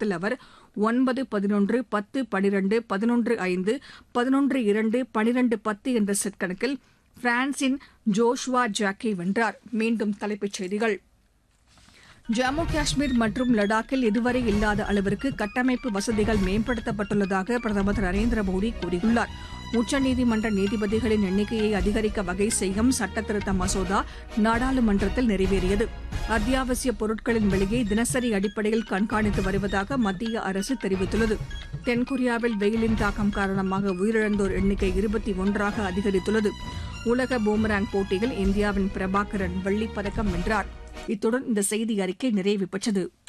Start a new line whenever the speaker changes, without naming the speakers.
ஆட்டத்தில் அவர் ஒன்பது பதினொன்று பத்து பனிரெண்டு பதினொன்று ஐந்து பதினொன்று இரண்டு பனிரெண்டு பத்து என்ற செட் கணக்கில் பிரான்சின் ஜோஷ்வா ஜாக்கை வென்றார் மீண்டும் தலைப்புச் செய்திகள் ஜம்மு காஷ்மீர் மற்றும் லடாக்கில் இதுவரை இல்லாத அளவிற்கு கட்டமைப்பு வசதிகள் மேம்படுத்தப்பட்டுள்ளதாக பிரதமர் திரு நரேந்திர மோடி கூறியுள்ளார் உச்சநீதிமன்ற நீதிபதிகளின் எண்ணிக்கையை அதிகரிக்க வகை செய்யும் சட்டத்திருத்த மசோதா நாடாளுமன்றத்தில் நிறைவேறியது அத்தியாவசிய பொருட்களின் விலையை தினசரி அடிப்படையில் கண்காணித்து வருவதாக மத்திய அரசு தெரிவித்துள்ளது தென்கொரியாவில் வெயிலின் தாக்கம் காரணமாக உயிரிழந்தோர் எண்ணிக்கை இருபத்தி ஒன்றாக அதிகரித்துள்ளது உலக பூமராங் போட்டியில் இந்தியாவின் பிரபாகரன் வெள்ளிப் பதக்கம் வென்றார் இத்துடன் இந்த செய்தி அறிக்கை நிறைவு பெற்றது